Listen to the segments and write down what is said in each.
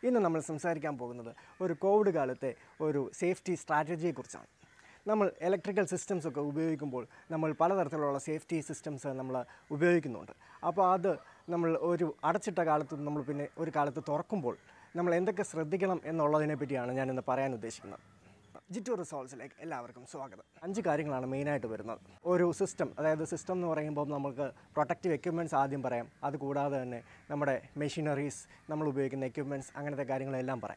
ഇന്ന് നമ്മൾ സംസാരിക്കാൻ പോകുന്നത് ഒരു കോവിഡ് കാലത്തെ ഒരു സേഫ്റ്റി സ്ട്രാറ്റജിയെക്കുറിച്ചാണ് നമ്മൾ ഇലക്ട്രിക്കൽ സിസ്റ്റംസ് ഒക്കെ ഉപയോഗിക്കുമ്പോൾ നമ്മൾ പലതരത്തിലുള്ള സേഫ്റ്റി സിസ്റ്റംസ് നമ്മൾ ഉപയോഗിക്കുന്നുണ്ട് അപ്പോൾ അത് നമ്മൾ ഒരു അടച്ചിട്ട കാലത്ത് നമ്മൾ പിന്നെ ഒരു കാലത്ത് തുറക്കുമ്പോൾ നമ്മൾ എന്തൊക്കെ ശ്രദ്ധിക്കണം എന്നുള്ളതിനെ പറ്റിയാണ് ഞാനിന്ന് പറയാൻ ഉദ്ദേശിക്കുന്നത് ജിറ്റു റിസോൾസിലേക്ക് എല്ലാവർക്കും സ്വാഗതം അഞ്ച് കാര്യങ്ങളാണ് മെയിനായിട്ട് വരുന്നത് ഒരു സിസ്റ്റം അതായത് സിസ്റ്റം എന്ന് പറയുമ്പോൾ നമുക്ക് പ്രൊട്ടക്റ്റീവ് എക്യുപ്മെൻറ്റ്സ് ആദ്യം പറയാം അത് കൂടാതെ തന്നെ നമ്മുടെ മെഷീനറീസ് നമ്മൾ ഉപയോഗിക്കുന്ന എക്യുപ്മെൻറ്റ്സ് അങ്ങനത്തെ കാര്യങ്ങളെല്ലാം പറയാം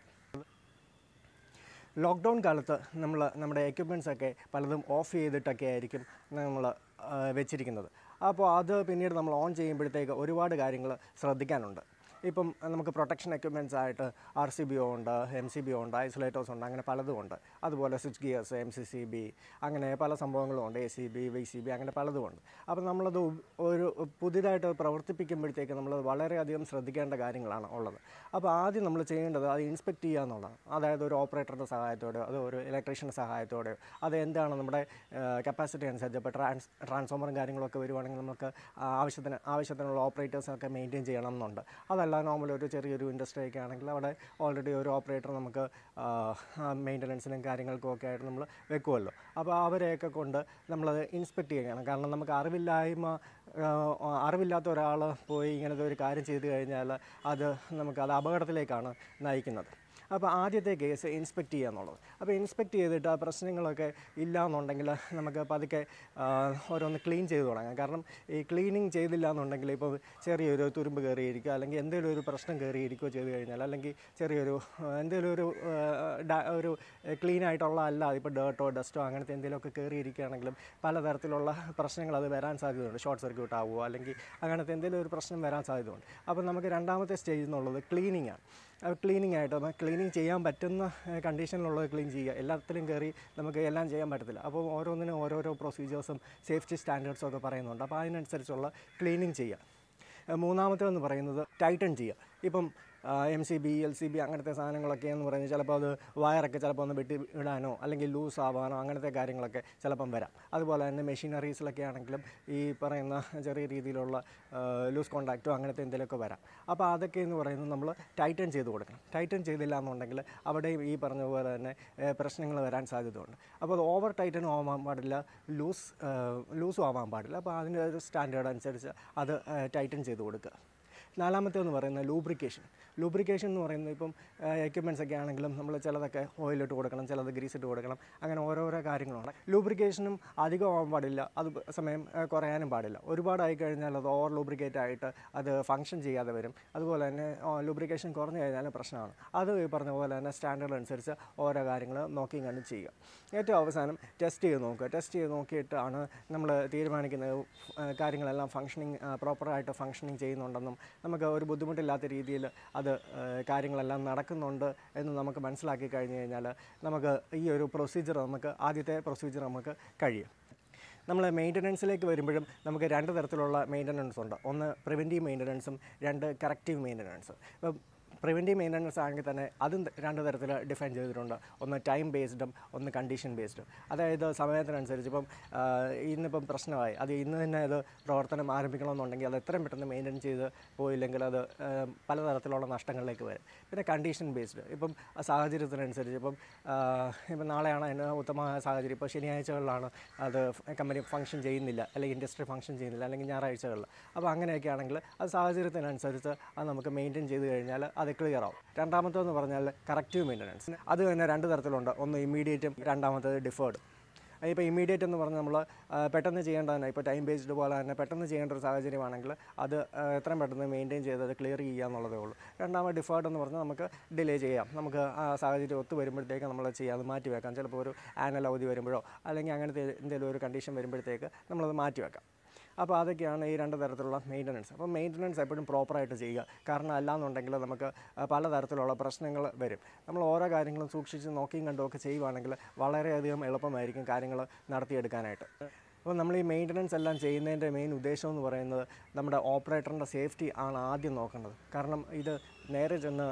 ലോക്ക്ഡൗൺ കാലത്ത് നമ്മൾ നമ്മുടെ എക്യുപ്മെൻറ്റ്സ് ഒക്കെ പലതും ഓഫ് ചെയ്തിട്ടൊക്കെ ആയിരിക്കും നമ്മൾ വെച്ചിരിക്കുന്നത് അപ്പോൾ അത് പിന്നീട് നമ്മൾ ഓൺ ചെയ്യുമ്പോഴത്തേക്ക് ഒരുപാട് കാര്യങ്ങൾ ശ്രദ്ധിക്കാനുണ്ട് ഇപ്പം നമുക്ക് പ്രൊട്ടക്ഷൻ എക്യുപ്മെൻറ്റ്സ് ആയിട്ട് ആർ സി ബി ഒ ഉണ്ട് എം സി ബി ഒ ഉണ്ട് ഐസൊലേറ്റേഴ്സ് ഉണ്ട് അങ്ങനെ പലതും ഉണ്ട് അതുപോലെ switch gears M C C B അങ്ങനെ പല സംഭവങ്ങളും ഉണ്ട് A C B Y C B അങ്ങനെ പലതും ഉണ്ട് അപ്പോൾ നമ്മളത് ഉ- ഒരു പുതിയതായിട്ട് പ്രവർത്തിപ്പിക്കുമ്പോഴത്തേക്ക് നമ്മൾ വളരെയധികം ശ്രദ്ധിക്കേണ്ട കാര്യങ്ങളാണ് ഉള്ളത് അപ്പോൾ ആദ്യം നമ്മൾ ചെയ്യേണ്ടത് അത് ഇൻസ്പെക്ട് ചെയ്യുക എന്നുള്ളതാണ് അതായത് ഒരു ഓപ്പറേറ്ററുടെ സഹായത്തോടെയോ അത് ഒരു ഇലക്ട്രീഷ്യൻ്റെ സഹായത്തോടെയോ അത് എന്താണ് നമ്മുടെ കപ്പാസിറ്റി അനുസരിച്ച് ഇപ്പോൾ ട്രാൻസ് ട്രാൻസ്ഫോമറും കാര്യങ്ങളൊക്കെ വരുവാണെങ്കിൽ നമുക്ക് ആവശ്യത്തിന് ആവശ്യത്തിനുള്ള ഓപ്പറേറ്റേഴ്സൊക്കെ മെയിൻറ്റെയിൻ ചെയ്യണം എന്നുണ്ട് അതല്ല നോർമൽ ഒരു ചെറിയൊരു ഇൻഡസ്ട്രി ഒക്കെ ആണെങ്കിൽ അവിടെ ഓൾറെഡി ഒരു ഓപ്പറേറ്റർ നമുക്ക് മെയിൻ്റനൻസിനും കാര്യങ്ങൾക്കും ഒക്കെ ആയിട്ട് നമ്മൾ വെക്കുമല്ലോ അപ്പോൾ അവരെയൊക്കെ കൊണ്ട് നമ്മളത് ഇൻസ്പെക്ട് ചെയ്യണം കാരണം നമുക്ക് അറിവില്ലായ്മ ആ, അറിവില്ലാത്ത ഒരാൾ പോയി ഇങ്ങനത്തെ ഒരു കാര്യം ചെയ്തു കഴിഞ്ഞാൽ അത് നമുക്ക് അത് അപകടത്തിലേക്കാണ് നയിക്കുന്നത് അപ്പോൾ ആദ്യത്തെ കേസ് ഇൻസ്പെക്ട് ചെയ്യുക എന്നുള്ളത് അപ്പോൾ ഇൻസ്പെക്ട് ചെയ്തിട്ട് ആ പ്രശ്നങ്ങളൊക്കെ ഇല്ല എന്നുണ്ടെങ്കിൽ നമുക്ക് പതുക്കെ ആ, ഓരോന്ന് ക്ലീൻ ചെയ്ത് തുടങ്ങാം കാരണം ഈ ക്ലീനിങ് ചെയ്തില്ല എന്നുണ്ടെങ്കിൽ ഇപ്പോൾ ചെറിയൊരു തുരുമ്പ് കയറിയിരിക്കുക അല്ലെങ്കിൽ എന്തെങ്കിലും ഒരു പ്രശ്നം കയറിയിരിക്കുകയോ ചെയ്ത് കഴിഞ്ഞാൽ അല്ലെങ്കിൽ ചെറിയൊരു ആ, എന്തെങ്കിലും ഒരു ആ, ഡ- ഒരു ക്ലീൻ ആയിട്ടുള്ള അല്ല ഇപ്പോൾ ഡേർട്ടോ ഡസ്റ്റോ അങ്ങനത്തെ എന്തെങ്കിലുമൊക്കെ കയറിയിരിക്കുകയാണെങ്കിലും പലതരത്തിലുള്ള പ്രശ്നങ്ങൾ അത് വരാൻ സാധ്യതയുണ്ട് ഷോർട്ട് സർക്യൂട്ട് ആവുമോ അല്ലെങ്കിൽ അങ്ങനത്തെ എന്തെങ്കിലും ഒരു പ്രശ്നം വരാൻ സാധ്യതയുണ്ട് അപ്പോൾ നമുക്ക് രണ്ടാമത്തെ സ്റ്റേജ് എന്നുള്ളത് ക്ലീനിങ് ആണ് ക്ലീനിങ് ആയിട്ട് നമ്മൾ ക്ലീനിങ് ചെയ്യാൻ പറ്റുന്ന കണ്ടീഷനിലുള്ളത് ക്ലീൻ ചെയ്യുക എല്ലാത്തിലും കയറി നമുക്ക് എല്ലാം ചെയ്യാൻ പറ്റത്തില്ല അപ്പോൾ ഓരോന്നിനും ഓരോരോ പ്രൊസീജിയേഴ്സും സേഫ്റ്റി സ്റ്റാൻഡേർഡ്സും ഒക്കെ പറയുന്നുണ്ട് അപ്പോൾ അതിനനുസരിച്ചുള്ള ക്ലീനിങ് ചെയ്യുക ഏഹ് മൂന്നാമത്തേതെന്ന് പറയുന്നത് ടൈറ്റൺ ചെയ്യുക ഇപ്പം M C B L C B അങ്ങനത്തെ സാധനങ്ങളൊക്കെ എന്ന് പറയുന്നത് ചിലപ്പോൾ അത് വയറൊക്കെ ചിലപ്പോൾ ഒന്ന് വെട്ടി ഇടാനോ അല്ലെങ്കിൽ ലൂസ് ആവാനോ അങ്ങനത്തെ കാര്യങ്ങളൊക്കെ ചിലപ്പം വരാം അതുപോലെ തന്നെ മെഷീനറീസിലൊക്കെ ആണെങ്കിലും ഈ പറയുന്ന ചെറിയ രീതിയിലുള്ള ലൂസ് കോണ്ടാക്റ്റോ അങ്ങനത്തെ എന്തെങ്കിലുമൊക്കെ വരാം അപ്പോൾ അതൊക്കെ എന്ന് പറയുന്നത് നമ്മൾ ടൈറ്റൻ ചെയ്ത് കൊടുക്കണം ടൈറ്റൻ ചെയ്തില്ല എന്നുണ്ടെങ്കിൽ അവിടെയും ഈ പറഞ്ഞ പോലെ തന്നെ പ്രശ്നങ്ങൾ വരാൻ സാധ്യതയുണ്ട് അപ്പോൾ അത് ഓവർ ടൈറ്റനും ആവാൻ പാടില്ല ലൂസ് ലൂസും ആവാൻ പാടില്ല അപ്പോൾ അതിൻ്റെ ഒരു സ്റ്റാൻഡേർഡ് അനുസരിച്ച് അത് ടൈറ്റൻ ചെയ്ത് കൊടുക്കുക നാലാമത്തെ എന്ന് പറയുന്നത് ലൂബ്രിക്കേഷൻ ലൂബ്രിക്കേഷൻ എന്ന് പറയുന്നത് ഇപ്പം എക്യുപ്മെൻറ്റ്സ് ഒക്കെ ആണെങ്കിലും നമ്മൾ ചിലതൊക്കെ ഓയിലിട്ട് കൊടുക്കണം ചിലത് ഗ്രീസ് ഇട്ട് കൊടുക്കണം അങ്ങനെ ഓരോരോ കാര്യങ്ങളുണ്ട് ലൂബ്രിക്കേഷനും അധികമാകാൻ പാടില്ല അത് സമയം ആ, കുറയാനും പാടില്ല ഒരുപാടായി കഴിഞ്ഞാൽ അത് ഓവർ ലൂബ്രിക്കേറ്റ് ആയിട്ട് അത് ഫങ്ഷൻ ചെയ്യാതെ വരും അതുപോലെ തന്നെ ലൂബ്രിക്കേഷൻ കുറഞ്ഞു കഴിഞ്ഞാലും പ്രശ്നമാണ് അത് ഈ പറഞ്ഞ പോലെ തന്നെ സ്റ്റാൻഡേർഡ് അനുസരിച്ച് ഓരോ കാര്യങ്ങൾ നോക്കിയും കണ്ടും ചെയ്യുക ഏറ്റവും അവസാനം ടെസ്റ്റ് ചെയ്ത് നോക്കുക ടെസ്റ്റ് ചെയ്ത് നോക്കിയിട്ടാണ് നമ്മൾ തീരുമാനിക്കുന്നത് ആ, കാര്യങ്ങളെല്ലാം ഫങ്ഷനിങ് പ്രോപ്പറായിട്ട് ഫങ്ഷനിങ് ചെയ്യുന്നുണ്ടെന്നും നമുക്ക് ഒരു ബുദ്ധിമുട്ടില്ലാത്ത രീതിയിൽ അത് ആ, കാര്യങ്ങളെല്ലാം നടക്കുന്നുണ്ട് എന്ന് നമുക്ക് മനസ്സിലാക്കി കഴിഞ്ഞ് കഴിഞ്ഞാൽ നമുക്ക് ഈ ഒരു പ്രൊസീജിയർ നമുക്ക് ആദ്യത്തെ പ്രൊസീജിയർ നമുക്ക് കഴിയും നമ്മൾ മെയിൻ്റനൻസിലേക്ക് വരുമ്പോഴും നമുക്ക് രണ്ട് തരത്തിലുള്ള മെയിൻ്റനൻസ് ഉണ്ട് ഒന്ന് പ്രിവെൻറ്റീവ് മെയിൻ്റനൻസും രണ്ട് കറക്റ്റീവ് മെയിൻ്റനൻസ് ഇപ്പം പ്രിവെൻറ്റീവ് മെയിൻ്റനൻസ് ആണെങ്കിൽ തന്നെ അതും രണ്ട് തരത്തിൽ ഡിഫൈൻ ചെയ്തിട്ടുണ്ട് ഒന്ന് ടൈം ബേസ്ഡും ഒന്ന് കണ്ടീഷൻ ബേസ്ഡും അതായത് സമയത്തിനനുസരിച്ച് ഇപ്പം ആ, ഇന്നിപ്പം പ്രശ്നമായി അത് ഇന്ന് തന്നെ അത് പ്രവർത്തനം ആരംഭിക്കണമെന്നുണ്ടെങ്കിൽ അത് എത്രയും പെട്ടെന്ന് മെയിൻറ്റെയിൻ ചെയ്ത് പോയില്ലെങ്കിൽ അത് ആ, പലതരത്തിലുള്ള നഷ്ടങ്ങളിലേക്ക് വരും പിന്നെ കണ്ടീഷൻ ബേസ്ഡ് ഇപ്പം ആ സാഹചര്യത്തിനനുസരിച്ച് ഇപ്പം ആ, ഇപ്പം നാളെയാണ് അതിന് ഉത്തമമായ സാഹചര്യം ഇപ്പോൾ ശനിയാഴ്ചകളിലാണ് അത് കമ്പനി ഫംഗ്ഷൻ ചെയ്യുന്നില്ല അല്ലെങ്കിൽ ഇൻഡസ്ട്രി ഫംഗ്ഷൻ ചെയ്യുന്നില്ല അല്ലെങ്കിൽ ഞായറാഴ്ചകളിൽ അപ്പോൾ അങ്ങനെയൊക്കെ ആണെങ്കിൽ അത് സാഹചര്യത്തിനനുസരിച്ച് അത് നമുക്ക് മെയിൻറ്റെയിൻ ചെയ്ത് കഴിഞ്ഞാൽ അത് ക്ലിയർ ആവും രണ്ടാമത്തേന്ന് പറഞ്ഞാൽ കറക്റ്റീവ് മെയിൻ്റനൻസ് അത് തന്നെ രണ്ട് തരത്തിലുണ്ട് ഒന്ന് ഇമ്മീഡിയറ്റും രണ്ടാമത്തേത് ഡിഫേർഡ് ഇപ്പോൾ ഇമ്മീഡിയറ്റ് എന്ന് പറഞ്ഞാൽ നമ്മൾ പെട്ടെന്ന് ചെയ്യേണ്ടതന്നെ ഇപ്പോൾ ടൈം ബേസ്ഡ് പോലെ തന്നെ പെട്ടെന്ന് ചെയ്യേണ്ട ഒരു സാഹചര്യമാണെങ്കിൽ അത് ആ, എത്രയും പെട്ടെന്ന് മെയിൻറ്റെയിൻ ചെയ്ത് അത് ക്ലിയർ ചെയ്യുക എന്നുള്ളതേ ഉള്ളൂ രണ്ടാമത് ഡിഫേർഡ് എന്ന് പറഞ്ഞാൽ നമുക്ക് ഡിലേ ചെയ്യാം നമുക്ക് ആ സാഹചര്യം ഒത്തു വരുമ്പോഴത്തേക്ക് നമ്മൾ ചെയ്യാം അത് മാറ്റി വെക്കാം ചിലപ്പോൾ ഒരു ആനുവൽ അവധി വരുമ്പോഴോ അല്ലെങ്കിൽ അങ്ങനത്തെ എന്തെങ്കിലും ഒരു കണ്ടീഷൻ വരുമ്പോഴത്തേക്ക് നമ്മളത് മാറ്റി വെക്കാം അപ്പോൾ അതൊക്കെയാണ് ഈ രണ്ട് തരത്തിലുള്ള മെയിൻ്റനൻസ് അപ്പോൾ മെയിൻ്റനൻസ് എപ്പോഴും പ്രോപ്പറായിട്ട് ചെയ്യുക കാരണം അല്ലാന്നുണ്ടെങ്കിൽ നമുക്ക് ആ, പലതരത്തിലുള്ള പ്രശ്നങ്ങൾ വരും നമ്മൾ ഓരോ കാര്യങ്ങളും സൂക്ഷിച്ച് നോക്കിയും കണ്ടും ഒക്കെ ചെയ്യുവാണെങ്കിൽ വളരെയധികം എളുപ്പമായിരിക്കും കാര്യങ്ങൾ നടത്തിയെടുക്കാനായിട്ട് അപ്പോൾ നമ്മൾ ഈ മെയിൻ്റനൻസ് എല്ലാം ചെയ്യുന്നതിൻ്റെ മെയിൻ ഉദ്ദേശം എന്ന് പറയുന്നത് നമ്മുടെ ഓപ്പറേറ്ററിൻ്റെ സേഫ്റ്റി ആണ് ആദ്യം നോക്കേണ്ടത് കാരണം ഇത് നേരെ ചെന്ന്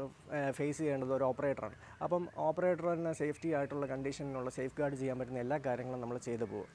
ഫേസ് ചെയ്യേണ്ടത് ഒരു ഓപ്പറേറ്ററാണ് അപ്പം ഓപ്പറേറ്ററിന് സേഫ്റ്റി ആയിട്ടുള്ള കണ്ടീഷനിലുള്ള സേഫ് ഗാർഡ് ചെയ്യാൻ പറ്റുന്ന എല്ലാ കാര്യങ്ങളും നമ്മൾ ചെയ്തു പോകും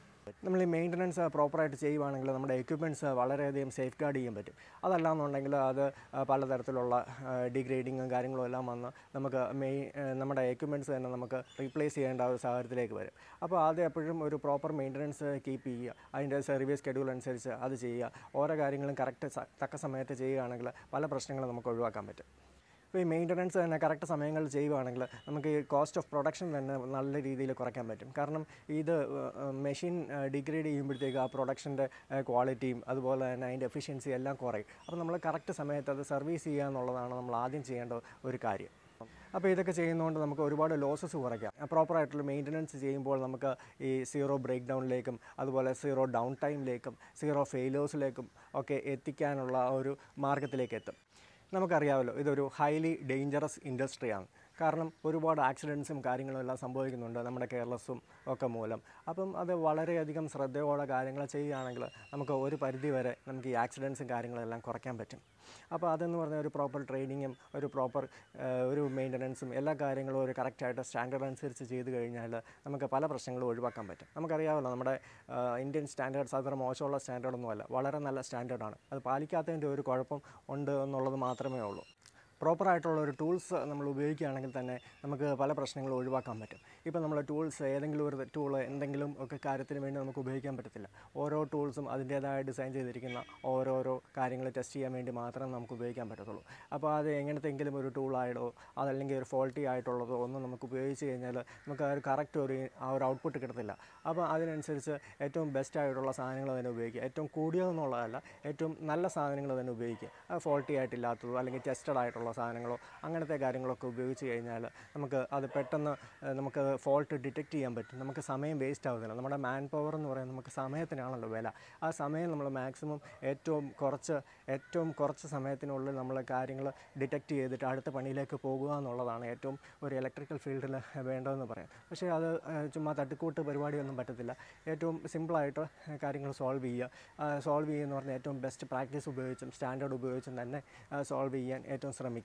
നമ്മൾ ഈ മെയിൻ്റനൻസ് പ്രോപ്പറായിട്ട് ചെയ്യുവാണെങ്കിൽ നമ്മുടെ എക്യുപ്മെൻറ്റ്സ് വളരെയധികം സേഫ് ഗാർഡ് ചെയ്യാൻ പറ്റും അതല്ലാന്നുണ്ടെങ്കിൽ അത് ആ, പലതരത്തിലുള്ള ഡിഗ്രേഡിങ്ങും കാര്യങ്ങളും എല്ലാം വന്ന് നമുക്ക് മെയിൻ നമ്മുടെ എക്യുപ്മെൻറ്റ്സ് തന്നെ നമുക്ക് റീപ്ലേസ് ചെയ്യേണ്ട ഒരു സാഹചര്യത്തിലേക്ക് വരും അപ്പോൾ ആദ്യം എപ്പോഴും ഒരു പ്രോപ്പർ മെയിൻ്റനൻസ് കീപ്പ് ചെയ്യുക അതിൻ്റെ സർവീസ് ഷെഡ്യൂൾ അനുസരിച്ച് അത് ചെയ്യുക ഓരോ കാര്യങ്ങളും കറക്റ്റ് തക്ക സമയത്ത് ചെയ്യുകയാണെങ്കിൽ പല പ്രശ്നങ്ങളും നമുക്ക് ഒഴിവാക്കാൻ പറ്റും ഇപ്പോൾ ഈ മെയിൻ്റനൻസ് തന്നെ കറക്റ്റ് സമയങ്ങളിൽ ചെയ്യുകയാണെങ്കിൽ നമുക്ക് ഈ കോസ്റ്റ് ഓഫ് പ്രൊഡക്ഷൻ തന്നെ നല്ല രീതിയിൽ കുറയ്ക്കാൻ പറ്റും കാരണം ഇത് മെഷീൻ ഡിഗ്രേഡ് ചെയ്യുമ്പോഴത്തേക്ക് ആ പ്രൊഡക്ഷൻ്റെ ക്വാളിറ്റിയും അതുപോലെ തന്നെ അതിൻ്റെ എഫിഷ്യൻസി എല്ലാം കുറയും അപ്പോൾ നമ്മൾ കറക്റ്റ് സമയത്ത് അത് സർവീസ് ചെയ്യുക എന്നുള്ളതാണ് നമ്മൾ ആദ്യം ചെയ്യേണ്ട ഒരു കാര്യം അപ്പോൾ ഇതൊക്കെ ചെയ്യുന്നതുകൊണ്ട് നമുക്ക് ഒരുപാട് ലോസസ് കുറയ്ക്കാം പ്രോപ്പറായിട്ടുള്ള മെയിൻ്റനൻസ് ചെയ്യുമ്പോൾ നമുക്ക് ഈ സീറോ ബ്രേക്ക് ഡൗണിലേക്കും അതുപോലെ സീറോ ഡൗൺ ടൈമിലേക്കും സീറോ ഫെയിലേഴ്സിലേക്കും ഒക്കെ എത്തിക്കാനുള്ള ആ ഒരു മാർഗത്തിലേക്ക് എത്തും നമുക്കറിയാമല്ലോ ഇതൊരു ഹൈലി ഡേഞ്ചറസ് ഇൻഡസ്ട്രിയാണ് കാരണം ഒരുപാട് ആക്സിഡൻസും കാര്യങ്ങളും എല്ലാം സംഭവിക്കുന്നുണ്ട് നമ്മുടെ കെയർലെസ്സും ഒക്കെ മൂലം അപ്പം അത് വളരെയധികം ശ്രദ്ധയോടെ കാര്യങ്ങൾ ചെയ്യുകയാണെങ്കിൽ നമുക്ക് ഒരു പരിധി വരെ നമുക്ക് ഈ ആക്സിഡൻസും കാര്യങ്ങളും എല്ലാം കുറയ്ക്കാൻ പറ്റും അപ്പോൾ അതെന്ന് പറഞ്ഞാൽ ഒരു പ്രോപ്പർ ട്രെയിനിങ്ങും ഒരു പ്രോപ്പർ ഒരു മെയിൻ്റനൻസും എല്ലാ കാര്യങ്ങളും ഒരു കറക്റ്റായിട്ട് സ്റ്റാൻഡേർഡ് അനുസരിച്ച് ചെയ്ത് കഴിഞ്ഞാൽ നമുക്ക് പല പ്രശ്നങ്ങളും ഒഴിവാക്കാൻ പറ്റും നമുക്കറിയാമല്ലോ നമ്മുടെ ആ, ഇന്ത്യൻ സ്റ്റാൻഡേർഡ്സ് അത്ര മോശമുള്ള സ്റ്റാൻഡേർഡൊന്നുമല്ല വളരെ നല്ല സ്റ്റാൻഡേർഡാണ് അത് പാലിക്കാത്തതിൻ്റെ ഒരു കുഴപ്പം ഉണ്ട് എന്നുള്ളത് മാത്രമേ ഉള്ളൂ പ്രോപ്പറായിട്ടുള്ള ഒരു ടൂൾസ് നമ്മൾ ഉപയോഗിക്കുകയാണെങ്കിൽ തന്നെ നമുക്ക് പല പ്രശ്നങ്ങളും ഒഴിവാക്കാൻ പറ്റും ഇപ്പോൾ നമ്മൾ ടൂൾസ് ഏതെങ്കിലും ഒരു ടൂൾ എന്തെങ്കിലും ഒക്കെ കാര്യത്തിന് വേണ്ടി നമുക്ക് ഉപയോഗിക്കാൻ പറ്റത്തില്ല ഓരോ ടൂൾസും അതിൻ്റേതായ ഡിസൈൻ ചെയ്തിരിക്കുന്ന ഓരോരോ കാര്യങ്ങൾ ടെസ്റ്റ് ചെയ്യാൻ വേണ്ടി മാത്രമേ നമുക്ക് ഉപയോഗിക്കാൻ പറ്റത്തുള്ളൂ അപ്പോൾ അത് എങ്ങനത്തെങ്കിലും ഒരു ടൂളായിട്ടോ അതല്ലെങ്കിൽ ഒരു ഫോൾട്ടി ആയിട്ടുള്ളതോ ഒന്നും നമുക്ക് ഉപയോഗിച്ച് കഴിഞ്ഞാൽ നമുക്ക് ആ ഒരു കറക്റ്റ് ഒരു ആ ഒരു ഔട്ട്പുട്ട് കിട്ടത്തില്ല അപ്പോൾ അതിനനുസരിച്ച് ഏറ്റവും ബെസ്റ്റ് ആയിട്ടുള്ള സാധനങ്ങൾ തന്നെ ഉപയോഗിക്കുക ഏറ്റവും കൂടിയതെന്നുള്ളതല്ല ഏറ്റവും നല്ല സാധനങ്ങൾ തന്നെ ഉപയോഗിക്കുക അത് ഫോൾട്ടി ആയിട്ടില്ലാത്തതോ അല്ലെങ്കിൽ ടെസ്റ്റഡ് ആയിട്ടുള്ള സാധനങ്ങളോ അങ്ങനത്തെ കാര്യങ്ങളൊക്കെ ഉപയോഗിച്ച് കഴിഞ്ഞാൽ നമുക്ക് അത് പെട്ടെന്ന് ഏഹ്, നമുക്ക് ഫോൾട്ട് ഡിറ്റക്റ്റ് ചെയ്യാൻ പറ്റും നമുക്ക് സമയം വേസ്റ്റ് ആവുന്നില്ല നമ്മുടെ മാൻ പവർ എന്ന് പറയുന്നത് നമുക്ക് സമയത്തിനാണല്ലോ വില ആ സമയം നമ്മൾ മാക്സിമം ഏറ്റവും കുറച്ച് ഏറ്റവും കുറച്ച് സമയത്തിനുള്ളിൽ നമ്മൾ കാര്യങ്ങൾ ഡിറ്റക്റ്റ് ചെയ്തിട്ട് അടുത്ത പണിയിലേക്ക് പോകുക എന്നുള്ളതാണ് ഏറ്റവും ഒരു ഇലക്ട്രിക്കൽ ഫീൽഡിൽ വേണ്ടതെന്ന് പറയാം പക്ഷേ അത് ഏഹ്, ചുമ്മാ തട്ടിക്കൂട്ട് പരിപാടിയൊന്നും പറ്റത്തില്ല ഏറ്റവും സിമ്പിളായിട്ട് കാര്യങ്ങൾ സോൾവ് ചെയ്യുക സോൾവ് ചെയ്യുക എന്ന് പറഞ്ഞാൽ ഏറ്റവും ബെസ്റ്റ് പ്രാക്ടീസ് ഉപയോഗിച്ചും സ്റ്റാൻഡേർഡ് ഉപയോഗിച്ചും തന്നെ സോൾവ് ചെയ്യാൻ ഏറ്റവും ശ്രമിക്കുക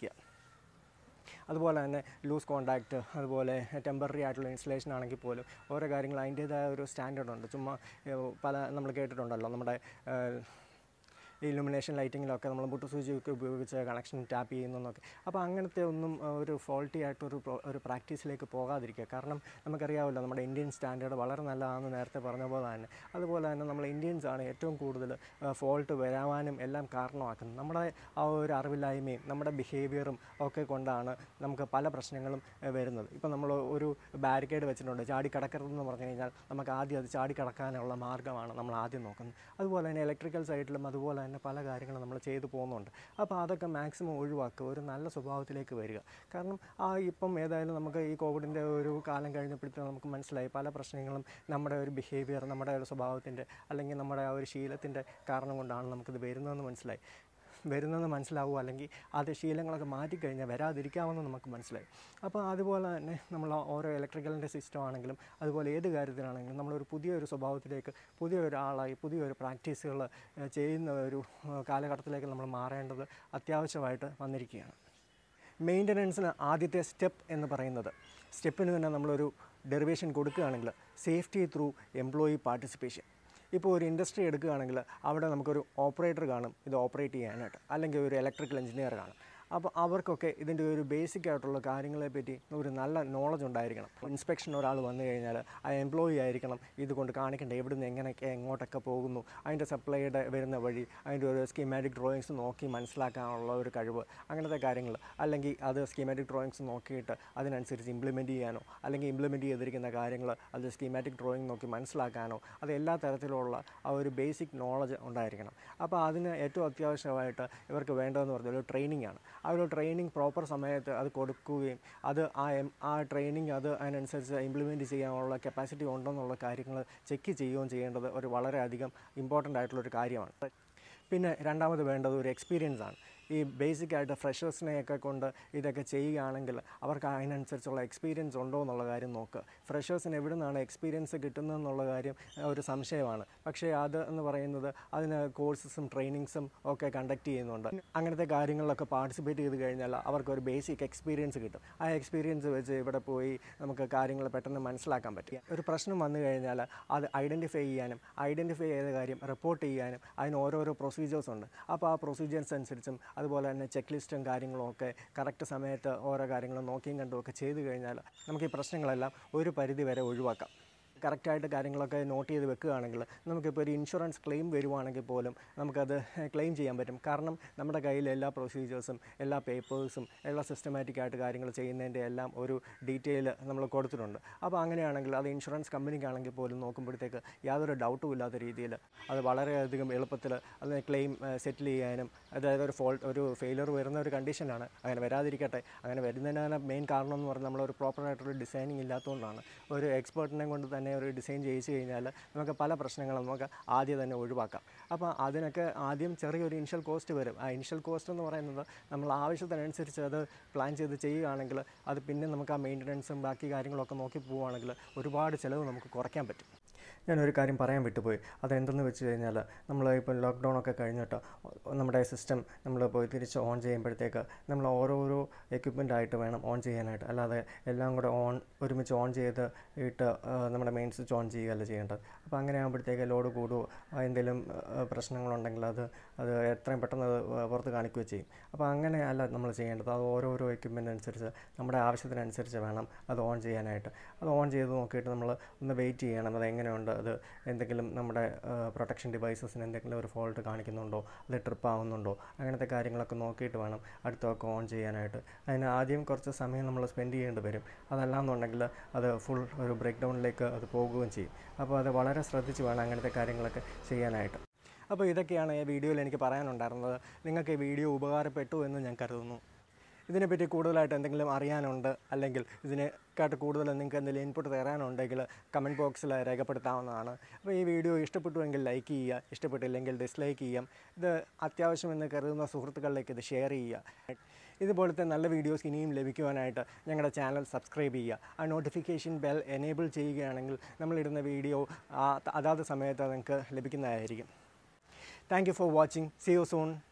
അതുപോലെ തന്നെ ലൂസ് കോണ്ടാക്റ്റ് അതുപോലെ ടെമ്പററി ആയിട്ടുള്ള ഇൻസ്റ്റലേഷൻ ആണെങ്കിൽ പോലും ഓരോ കാര്യങ്ങൾ അതിൻ്റേതായ ഒരു സ്റ്റാൻഡേർഡ് ഉണ്ട് ചുമ്മാ ഏഹ്, പല നമ്മൾ കേട്ടിട്ടുണ്ടല്ലോ നമ്മുടെ ഏഹ്, ഇലുമിനേഷൻ ലൈറ്റിങ്ങിലൊക്കെ നമ്മൾ മുട്ടു സൂചിയൊക്കെ ഉപയോഗിച്ച് കണക്ഷൻ ടാപ്പ് ചെയ്യുന്നതൊക്കെ അപ്പോൾ അങ്ങനത്തെ ഒന്നും ആ, ഒരു ഫോൾട്ടി ആയിട്ടൊരു പ്രോ- ഒരു പ്രാക്ടീസിലേക്ക് പോകാതിരിക്കുക കാരണം നമുക്കറിയാമല്ലോ നമ്മുടെ ഇന്ത്യൻ സ്റ്റാൻഡേർഡ് വളരെ നല്ലതാണെന്ന് നേരത്തെ പറഞ്ഞ പോലെ തന്നെ അതുപോലെ തന്നെ നമ്മൾ ഇന്ത്യൻസ് ആണ് ഏറ്റവും കൂടുതൽ ഫോൾട്ട് വരാവാനും എല്ലാം കാരണമാക്കുന്നത് നമ്മുടെ ആ ഒരു അറിവില്ലായ്മയും നമ്മുടെ ബിഹേവിയറും ഒക്കെ കൊണ്ടാണ് നമുക്ക് പല പ്രശ്നങ്ങളും ആ, വരുന്നത് ഇപ്പം നമ്മൾ ഒരു ബാരിക്കേഡ് വെച്ചിട്ടുണ്ട് ചാടി കിടക്കരുതെന്ന് പറഞ്ഞു കഴിഞ്ഞാൽ നമുക്ക് ആദ്യം അത് ചാടി കിടക്കാനുള്ള മാർഗ്ഗമാണ് നമ്മൾ ആദ്യം നോക്കുന്നത് അതുപോലെ തന്നെ ഇലക്ട്രിക്കൽ സൈഡിലും അതുപോലെ തന്നെ പല കാര്യങ്ങളും നമ്മൾ ചെയ്തു പോകുന്നുണ്ട് അപ്പോൾ അതൊക്കെ മാക്സിമം ഒഴിവാക്കുക ഒരു നല്ല സ്വഭാവത്തിലേക്ക് വരിക കാരണം ആ ഇപ്പം ഏതായാലും നമുക്ക് ഈ കോവിഡിൻ്റെ ഒരു കാലം കഴിഞ്ഞപ്പോഴത്തേക്കും നമുക്ക് മനസ്സിലായി പല പ്രശ്നങ്ങളും നമ്മുടെ ഒരു ബിഹേവിയർ നമ്മുടെ ഒരു സ്വഭാവത്തിൻ്റെ അല്ലെങ്കിൽ നമ്മുടെ ആ ഒരു ശീലത്തിൻ്റെ കാരണം കൊണ്ടാണ് നമുക്കിത് വരുന്നതെന്ന് മനസ്സിലായി വരുന്നതെന്ന് മനസ്സിലാവുക അല്ലെങ്കിൽ അത് ശീലങ്ങളൊക്കെ മാറ്റിക്കഴിഞ്ഞാൽ വരാതിരിക്കാമെന്ന് നമുക്ക് മനസ്സിലായി അപ്പോൾ അതുപോലെ തന്നെ നമ്മൾ ഓരോ ഇലക്ട്രിക്കലിൻ്റെ സിസ്റ്റം ആണെങ്കിലും അതുപോലെ ഏത് കാര്യത്തിലാണെങ്കിലും നമ്മളൊരു പുതിയൊരു സ്വഭാവത്തിലേക്ക് പുതിയൊരാളായി പുതിയൊരു പ്രാക്ടീസുകൾ ചെയ്യുന്ന ഒരു ഏഹ്, കാലഘട്ടത്തിലേക്ക് നമ്മൾ മാറേണ്ടത് അത്യാവശ്യമായിട്ട് വന്നിരിക്കുകയാണ് മെയിൻ്റനൻസിന് ആദ്യത്തെ സ്റ്റെപ്പ് എന്ന് പറയുന്നത് സ്റ്റെപ്പിന് തന്നെ നമ്മളൊരു ഡെറിവേഷൻ കൊടുക്കുകയാണെങ്കിൽ സേഫ്റ്റി ത്രൂ എംപ്ലോയി പാർട്ടിസിപ്പേഷൻ ഇപ്പോൾ ഒരു ഇൻഡസ്ട്രി എടുക്കുകയാണെങ്കിൽ അവിടെ നമുക്കൊരു ഓപ്പറേറ്റർ കാണും ഇത് ഓപ്പറേറ്റ് ചെയ്യാനായിട്ട് അല്ലെങ്കിൽ ഒരു ഇലക്ട്രിക്കൽ എഞ്ചിനീയർ കാണും അപ്പോൾ അവർക്കൊക്കെ ഇതിൻ്റെ ഒരു ബേസിക് ആയിട്ടുള്ള കാര്യങ്ങളെ പറ്റി ഒരു നല്ല നോളജ് ഉണ്ടായിരിക്കണം ഇൻസ്പെക്ഷൻ ഒരാൾ വന്നു കഴിഞ്ഞാൽ ആ എംപ്ലോയി ആയിരിക്കണം ഇത് കൊണ്ട് കാണിക്കേണ്ട എവിടുന്ന് എങ്ങനെയൊക്കെ എങ്ങോട്ടൊക്കെ പോകുന്നു അതിൻ്റെ സപ്ലൈയുടെ വരുന്ന വഴി അതിൻ്റെ ഒരു സ്കീമാറ്റിക് ഡ്രോയിങ്സ് നോക്കി മനസ്സിലാക്കാനുള്ള ഒരു കഴിവ് അങ്ങനത്തെ കാര്യങ്ങൾ അല്ലെങ്കിൽ അത് സ്കീമാറ്റിക് ഡ്രോയിങ്സ് നോക്കിയിട്ട് അതിനനുസരിച്ച് ഇംപ്ലിമെൻറ്റ് ചെയ്യാനോ അല്ലെങ്കിൽ ഇംപ്ലിമെൻറ്റ് ചെയ്തിരിക്കുന്ന കാര്യങ്ങൾ അത് സ്കീമാറ്റിക് ഡ്രോയിങ് നോക്കി മനസ്സിലാക്കാനോ അത് എല്ലാ തരത്തിലുള്ള ആ ഒരു ബേസിക് നോളജ് ഉണ്ടായിരിക്കണം അപ്പോൾ അതിന് ഏറ്റവും അത്യാവശ്യമായിട്ട് ഇവർക്ക് വേണ്ടതെന്ന് പറഞ്ഞാൽ ഒരു ട്രെയിനിങ് ആണ് ആ ഒരു ട്രെയിനിങ് പ്രോപ്പർ സമയത്ത് അത് കൊടുക്കുകയും അത് ആ എം ആ ട്രെയിനിങ് അത് അതിനനുസരിച്ച് ഇംപ്ലിമെൻറ്റ് ചെയ്യാനുള്ള കപ്പാസിറ്റി ഉണ്ടെന്നുള്ള കാര്യങ്ങൾ ചെക്ക് ചെയ്യുകയും ചെയ്യേണ്ടത് ഒരു വളരെയധികം ഇമ്പോർട്ടൻ്റ് ആയിട്ടുള്ളൊരു കാര്യമാണ് പിന്നെ രണ്ടാമത് വേണ്ടത് ഒരു എക്സ്പീരിയൻസ് ആണ് ഈ ബേസിക് ആയിട്ട് ഫ്രഷേഴ്സിനെയൊക്കെ കൊണ്ട് ഇതൊക്കെ ചെയ്യുകയാണെങ്കിൽ അവർക്ക് അതിനനുസരിച്ചുള്ള എക്സ്പീരിയൻസ് ഉണ്ടോ എന്നുള്ള കാര്യം നോക്കുക ഫ്രഷേഴ്സിന് എവിടെ നിന്നാണ് എക്സ്പീരിയൻസ് കിട്ടുന്നതെന്നുള്ള കാര്യം ഒരു സംശയമാണ് പക്ഷേ അത് എന്ന് പറയുന്നത് അതിന് കോഴ്സസും ട്രെയിനിങ്സും ഒക്കെ കണ്ടക്ട് ചെയ്യുന്നുണ്ട് അങ്ങനത്തെ കാര്യങ്ങളിലൊക്കെ പാർട്ടിസിപ്പേറ്റ് ചെയ്ത് കഴിഞ്ഞാൽ അവർക്ക് ഒരു ബേസിക് എക്സ്പീരിയൻസ് കിട്ടും ആ എക്സ്പീരിയൻസ് വെച്ച് ഇവിടെ പോയി നമുക്ക് കാര്യങ്ങൾ പെട്ടെന്ന് മനസ്സിലാക്കാൻ പറ്റും ഒരു പ്രശ്നം വന്നു കഴിഞ്ഞാൽ അത് ഐഡൻറ്റിഫൈ ചെയ്യാനും ഐഡൻറ്റിഫൈ ചെയ്ത കാര്യം റിപ്പോർട്ട് ചെയ്യാനും അതിന് ഓരോരോ പ്രൊസീജിയേഴ്സ് ഉണ്ട് അപ്പോൾ ആ പ്രൊസീജിയേഴ്സ് അനുസരിച്ചും അതുപോലെ തന്നെ ചെക്ക് ലിസ്റ്റും കാര്യങ്ങളും ഒക്കെ കറക്റ്റ് സമയത്ത് ഓരോ കാര്യങ്ങളും നോക്കിയും കണ്ടും ഒക്കെ ചെയ്തു കഴിഞ്ഞാൽ നമുക്ക് ഈ പ്രശ്നങ്ങളെല്ലാം ഒരു പരിധി വരെ ഒഴിവാക്കാം കറക്റ്റായിട്ട് കാര്യങ്ങളൊക്കെ നോട്ട് ചെയ്ത് വെക്കുകയാണെങ്കിൽ നമുക്കിപ്പോൾ ഒരു ഇൻഷുറൻസ് ക്ലെയിം വരുവാണെങ്കിൽ പോലും നമുക്കത് ക്ലെയിം ചെയ്യാൻ പറ്റും കാരണം നമ്മുടെ കയ്യിൽ എല്ലാ പ്രൊസീജിയേഴ്സും എല്ലാ പേപ്പേഴ്സും എല്ലാ സിസ്റ്റമാറ്റിക് ആയിട്ട് കാര്യങ്ങൾ ചെയ്യുന്നതിൻ്റെ എല്ലാം ഒരു ഡീറ്റെയിൽ നമ്മൾ കൊടുത്തിട്ടുണ്ട് അപ്പോൾ അങ്ങനെയാണെങ്കിൽ അത് ഇൻഷുറൻസ് കമ്പനിക്കാണെങ്കിൽ പോലും നോക്കുമ്പോഴത്തേക്ക് യാതൊരു ഡൗട്ടും ഇല്ലാത്ത രീതിയിൽ അത് വളരെയധികം എളുപ്പത്തിൽ അത് ക്ലെയിം സെറ്റിൽ ചെയ്യാനും അതായത് ഒരു ഫോൾട്ട് ഒരു ഫെയിലർ വരുന്ന ഒരു കണ്ടീഷനാണ് അങ്ങനെ വരാതിരിക്കട്ടെ അങ്ങനെ വരുന്നതിനാണ് മെയിൻ കാരണം എന്ന് പറഞ്ഞാൽ നമ്മളൊരു പ്രോപ്പറായിട്ടൊരു ഡിസൈനിങ് ഇല്ലാത്തതുകൊണ്ടാണ് ഒരു എക്സ്പേർട്ടിനെ കൊണ്ട് തന്നെ ഒരു ഡിസൈൻ ചെയ്യിച്ചു കഴിഞ്ഞാൽ നമുക്ക് പല പ്രശ്നങ്ങളും നമുക്ക് ആദ്യം തന്നെ ഒഴിവാക്കാം അപ്പോൾ അതിനൊക്കെ ആദ്യം ചെറിയൊരു ഇനിഷ്യൽ കോസ്റ്റ് വരും ആ ഇനിഷ്യൽ കോസ്റ്റ് എന്ന് പറയുന്നത് നമ്മൾ ആവശ്യത്തിനനുസരിച്ച് അത് പ്ലാൻ ചെയ്ത് ചെയ്യുകയാണെങ്കിൽ അത് പിന്നെ നമുക്ക് ആ മെയിൻ്റനൻസും ബാക്കി കാര്യങ്ങളൊക്കെ നോക്കി പോവുകയാണെങ്കിൽ ഒരുപാട് ചിലവ് നമുക്ക് കുറയ്ക്കാൻ പറ്റും ഞാനൊരു കാര്യം പറയാൻ വിട്ടുപോയി അതെന്തെന്ന് വെച്ച് കഴിഞ്ഞാൽ നമ്മൾ ഇപ്പോൾ ലോക്ക്ഡൗൺ ഒക്കെ കഴിഞ്ഞിട്ട് നമ്മുടെ സിസ്റ്റം നമ്മൾ പോയി തിരിച്ച് ഓൺ ചെയ്യുമ്പോഴത്തേക്ക് നമ്മൾ ഓരോരോ എക്യുപ്മെൻ്റ് ആയിട്ട് വേണം ഓൺ ചെയ്യാനായിട്ട് അല്ലാതെ എല്ലാം കൂടെ ഓൺ ഒരുമിച്ച് ഓൺ ചെയ്ത് ഇട്ട് ആ, നമ്മുടെ മെയിൻ സ്വിച്ച് ഓൺ ചെയ്യുകയല്ല ചെയ്യേണ്ടത് അപ്പോൾ അങ്ങനെ ആകുമ്പോഴത്തേക്ക് ലോഡ് കൂടുമോ എന്തെങ്കിലും ആ, പ്രശ്നങ്ങളുണ്ടെങ്കിൽ അത് അത് എത്രയും പെട്ടെന്ന് അത് പുറത്ത് കാണിക്കുകയോ ചെയ്യും അപ്പോൾ അങ്ങനെ അല്ല നമ്മൾ ചെയ്യേണ്ടത് അത് ഓരോരോ എക്യുപ്മെൻ്റ് അനുസരിച്ച് നമ്മുടെ ആവശ്യത്തിനനുസരിച്ച് വേണം അത് ഓൺ ചെയ്യാനായിട്ട് അത് ഓൺ ചെയ്ത് നോക്കിയിട്ട് നമ്മൾ ഒന്ന് വെയിറ്റ് ചെയ്യണം അത് എങ്ങനെയുണ്ട് അത് എന്തെങ്കിലും നമ്മുടെ പ്രൊട്ടക്ഷൻ ഡിവൈസസിന് എന്തെങ്കിലും ഒരു ഫോൾട്ട് കാണിക്കുന്നുണ്ടോ അത് ട്രിപ്പ് ആവുന്നുണ്ടോ അങ്ങനത്തെ കാര്യങ്ങളൊക്കെ നോക്കിയിട്ട് വേണം അടുത്തൊക്കെ ഓൺ ചെയ്യാനായിട്ട് അതിന് ആദ്യം കുറച്ച് സമയം നമ്മൾ സ്പെൻഡ് ചെയ്യേണ്ടി വരും അതല്ലാന്നുണ്ടെങ്കിൽ അത് ഫുൾ ഒരു ബ്രേക്ക് ഡൗണിലേക്ക് അത് പോകുകയും ചെയ്യും അപ്പോൾ അത് വളരെ ശ്രദ്ധിച്ച് വേണം അങ്ങനത്തെ കാര്യങ്ങളൊക്കെ ചെയ്യാനായിട്ട് അപ്പോൾ ഇതൊക്കെയാണ് ഈ വീഡിയോയിൽ എനിക്ക് പറയാനുണ്ടായിരുന്നത് നിങ്ങൾക്ക് ഈ വീഡിയോ ഉപകാരപ്പെട്ടു എന്ന് ഞാൻ കരുതുന്നു ഇതിനെപ്പറ്റി കൂടുതലായിട്ട് എന്തെങ്കിലും അറിയാനുണ്ട് അല്ലെങ്കിൽ ഇതിനെക്കാട്ട് കൂടുതൽ നിങ്ങൾക്ക് എന്തെങ്കിലും ഇൻപുട്ട് തരാനുണ്ടെങ്കിൽ കമൻറ്റ് ബോക്സിൽ രേഖപ്പെടുത്താവുന്നതാണ് അപ്പോൾ ഈ വീഡിയോ ഇഷ്ടപ്പെട്ടുവെങ്കിൽ ലൈക്ക് ചെയ്യുക ഇഷ്ടപ്പെട്ടില്ലെങ്കിൽ ഡിസ്ലൈക്ക് ചെയ്യാം ഇത് അത്യാവശ്യമെന്ന് കരുതുന്ന സുഹൃത്തുക്കളിലേക്ക് ഇത് ഷെയർ ചെയ്യുക ഇതുപോലത്തെ നല്ല വീഡിയോസ് ഇനിയും ലഭിക്കുവാനായിട്ട് ഞങ്ങളുടെ ചാനൽ സബ്സ്ക്രൈബ് ചെയ്യുക ആ നോട്ടിഫിക്കേഷൻ ബെൽ എനേബിൾ ചെയ്യുകയാണെങ്കിൽ നമ്മളിടുന്ന വീഡിയോ ആ അതാത് സമയത്ത് നിങ്ങൾക്ക് ലഭിക്കുന്നതായിരിക്കും thank you for watching see you soon